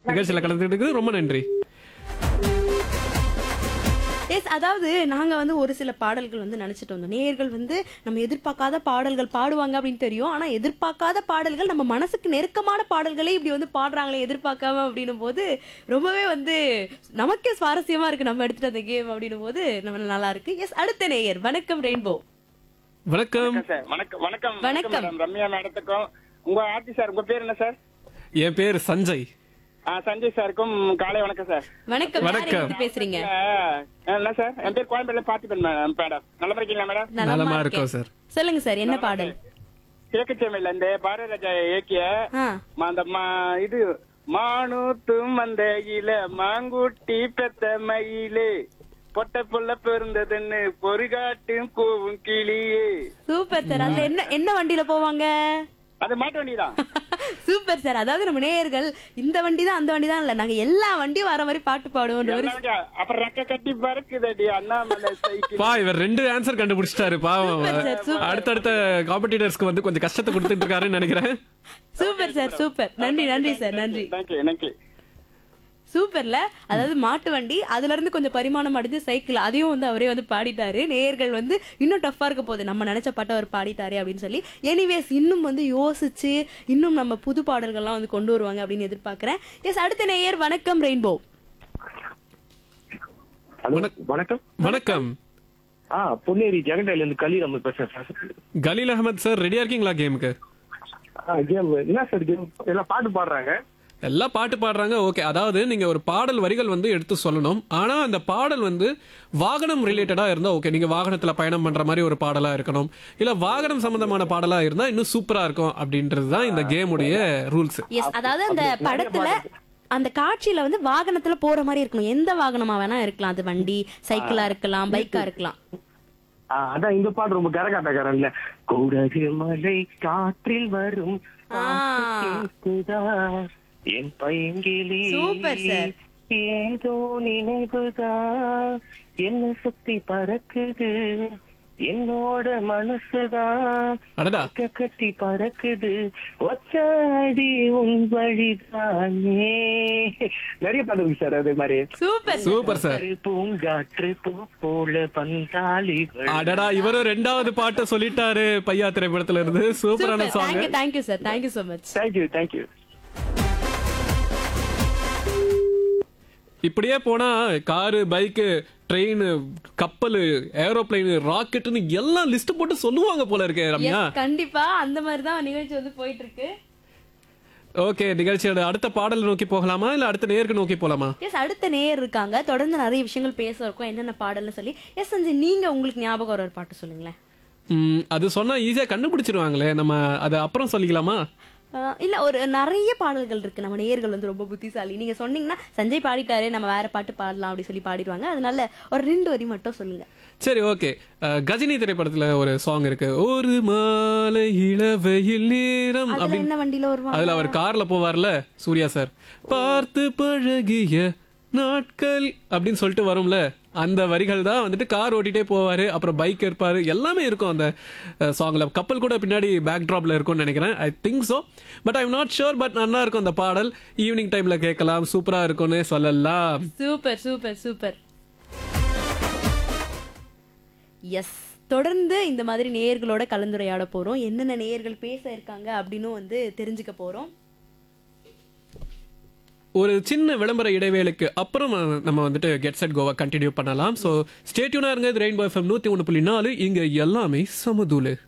நிகழ்ச்சியில கலந்துக்கிட்டு ரொம்ப நன்றி எஸ் அதாவது நாங்க வந்து ஒரு சில பாடல்கள் வந்து நினைச்சிட்டு வந்தோம் நேயர்கள் வந்து நம்ம எதிர்பார்க்காத பாடல்கள் பாடுவாங்க அப்படின்னு தெரியும் ஆனா எதிர்பார்க்காத பாடல்கள் நம்ம மனசுக்கு நெருக்கமான பாடல்களே இப்படி வந்து பாடுறாங்களே எதிர்பார்க்காம அப்படின்னும் போது ரொம்பவே வந்து நமக்கே சுவாரஸ்யமா இருக்கு நம்ம எடுத்துட்டு அந்த கேம் அப்படின்னும் போது நம்ம நல்லா இருக்கு எஸ் அடுத்த நேயர் வணக்கம் ரெயின்போ வணக்கம் சார் வணக்கம் வணக்கம் வணக்கம். மேடம் ரம்யா மேடத்துக்கும் உங்க ஆர்டி சார் உங்க பேர் என்ன சார் என் பேர் சஞ்சய் ஆ, சஞ்சய் சாருக்கும் காலை வணக்கம் சார் வணக்கம் யார் வணக்கம். எங்கிருந்து பேசுறீங்க ஆ, என்ன சார் என் பேர் கோயம்பேடுல பார்த்திபன் மேடம் மேடம் நல்லா இருக்கீங்களா மேடம் நலமா நலமா இருக்கேன். இருக்கோம் சார் சொல்லுங்க சார் என்ன பாடல் கிழக்குச்சேமையில இருந்து பாரதிராஜா இயக்கிய ஆ ம- அந்த மா- இது மானூத்தும் அந்த இல மாங்குட்டி பெத்த மயிலே பொட்ட புள்ள பிறந்ததுன்னு பொறிகாட்டும் கூவும் கிளியே சூப்பர் சார் அதுல என்ன என்ன வண்டியில போவாங்க அது மாட்டு வண்டிதான் சூப்பர் சார் அதாவது நம்ம நேயர்கள் இந்த வண்டி தான் அந்த வண்டி தான் இல்ல நாங்க எல்லா வண்டியும் வர மாதிரி பாட்டு பாடுவோம் ஒரு எல்லா வண்டியா? அப்புறம் ரெக்க கட்டி பறக்குதடி அண்ணாமலை சைக்கிள் பா இவர் ரெண்டு ஆன்சர் கண்டுபிடிச்சிட்டாரு பாவம் Super sir, super. அடுத்தடுத்த காம்படிட்டர்ஸ்க்கு வந்து கொஞ்சம் கஷ்டத்தை கொடுத்துட்டு இருக்காருன்னு நினைக்கிறேன் சூப்பர் சார் சூப்பர் நன்றி நன்றி சார் நன்றி தேங்க்யூ தேங்க்யூ சூப்பர்ல அதாவது மாட்டு வண்டி அதுல இருந்து கொஞ்சம் பரிமாணம் அடைஞ்சு சைக்கிள் அதையும் வந்து அவரே வந்து பாடிட்டாரு நேயர்கள் வந்து இன்னும் டஃப்பா இருக்க போகுது நம்ம நினைச்ச பாட்டை அவர் பாடிட்டாரு அப்படின்னு சொல்லி எனிவேஸ் இன்னும் வந்து யோசிச்சு இன்னும் நம்ம புது பாடல்கள்லாம் வந்து கொண்டு வருவாங்க அப்படின்னு எதிர்பார்க்கிறேன் எஸ் அடுத்த நேயர் வணக்கம் ரெயின்போ ஹலோ வணக்கம் வணக்கம் ஆ பொன்னேரி ஜெகண்டையில இருந்து கலி நம்ம பேசுறேன் சார் கலீல் அகமது சார் ரெடியா இருக்கீங்களா கேமுக்கு ஆ கேம் என்ன சார் கேம் எல்லாம் பாட்டு பாடுறாங்க எல்லாம் பாட்டு பாடுறாங்க ஓகே அதாவது நீங்க ஒரு பாடல் வரிகள் வந்து எடுத்து சொல்லணும் ஆனா அந்த பாடல் வந்து வாகனம் ரிலேட்டடா இருந்தா ஓகே நீங்க வாகனத்துல பயணம் பண்ற மாதிரி ஒரு பாடலா இருக்கணும் இல்ல வாகனம் சம்பந்தமான பாடலா இருந்தா இன்னும் சூப்பரா இருக்கும் அப்படின்றது தான் இந்த கேமுடைய ரூல்ஸ் எஸ் அதாவது அந்த படத்துல அந்த காட்சியில வந்து வாகனத்துல போற மாதிரி இருக்கணும் எந்த வாகனமா வேணா இருக்கலாம் அது வண்டி சைக்கிளா இருக்கலாம் பைக்கா இருக்கலாம் ஆ, அதான் இந்த பாட்டு ரொம்ப கரகாட்டக்காரன்ல கூடகு மலை காற்றில் வரும் ஆ. கேக்குதா என் பையங்கிலி Super, sir. ஏதோ நினைவுதா என்ன சுத்தி பறக்குது என்னோட மனசுதான் அடடா ரெக்க கட்டி பறக்குது ஒச்சாடி உன் வழிதானே நிறைய பாட்டு இருக்கு சார் அதே மாதிரி சூப்பர் சூப்பர் சார் பூங்காற்று பூ போல பந்தாலி அடடா இவரும் ரெண்டாவது பாட்டை சொல்லிட்டாரு பையா திரைப்படத்துல இருந்து சூப்பரான super song thank you thank you sir thank you so much thank you thank you இப்படியே போனா காரு பைக்கு ட்ரெயின் கப்பல் ஏரோப்ளைன் ராக்கெட்னு எல்லாம் லிஸ்ட் போட்டு சொல்லுவாங்க போல இருக்கே ரம்யா எஸ் கண்டிப்பா அந்த மாதிரி தான் நிகழ்ச்சி வந்து போயிட்டு இருக்கு ஓகே நிகழ்ச்சியோட அடுத்த பாடல் நோக்கி போகலாமா இல்ல அடுத்த நேருக்கு நோக்கி போலாமா எஸ் அடுத்த நேயர் இருக்காங்க தொடர்ந்து நிறைய விஷயங்கள் பேச இருக்கோம் என்னென்ன பாடல்னு சொல்லி எஸ் சஞ்சய் நீங்க உங்களுக்கு ஞாபகம் வர ஒரு பாட்டு சொல்லுங்களேன் ம், அது சொன்னா ஈஸியா கண்டுபிடிச்சிருவாங்களே நம்ம அதை அப்புறம் சொல்லிக்கலாமா ஆஹ் இல்ல ஒரு நிறைய பாடல்கள் இருக்கு நம்ம நேயர்கள் வந்து ரொம்ப புத்திசாலி நீங்க சொன்னீங்கன்னா சஞ்சய் பாடிட்டாரு நம்ம வேற பாட்டு பாடலாம் அப்படி சொல்லி பாடிடுவாங்க அதனால ஒரு ரெண்டு வரி மட்டும் சொல்லுங்க சரி ஓகே கஜினி திரைப்படத்துல ஒரு சாங் இருக்கு ஒரு மாலை இளவெயில் நேரம் அதுல அப்படின்னு என்ன வண்டியில வருவாங்க அதுல அவர் கார்ல போவார்ல சூர்யா சார் பார்த்து பழகிய நாட்கள் அப்படின்னு சொல்லிட்டு வரும்ல அந்த வரிகள் தான் வந்துட்டு கார் ஓட்டிட்டே போவாரு அப்புறம் பைக் இருப்பாரு எல்லாமே இருக்கும் அந்த சாங்ல கப்பல் கூட பின்னாடி பேக் டிராப்ல இருக்கும்னு நினைக்கிறேன் I think so but I'm not sure but நல்லா இருக்கும் அந்த பாடல் ஈவினிங் டைம்ல கேட்கலாம் சூப்பரா இருக்கும்னு சொல்லலாம் சூப்பர் சூப்பர் சூப்பர் எஸ் தொடர்ந்து இந்த மாதிரி நேயர்களோட கலந்துரையாட போறோம் என்னென்ன நேயர்கள் பேச இருக்காங்க அப்படின்னு வந்து தெரிஞ்சுக்க போறோம் ஒரு சின்ன விளம்பர இடைவேளைக்கு அப்புறம் அஹ், நம்ம வந்துட்டு கெட் செட் கோவா கண்டினியூ பண்ணலாம் ஸோ ஸ்டேட்யூனா இருங்க இது ரெயின்போ எஃப்எம் நூற்றி ஒன்று புள்ளி நாலு இங்கே எல்லாமே சமதூளு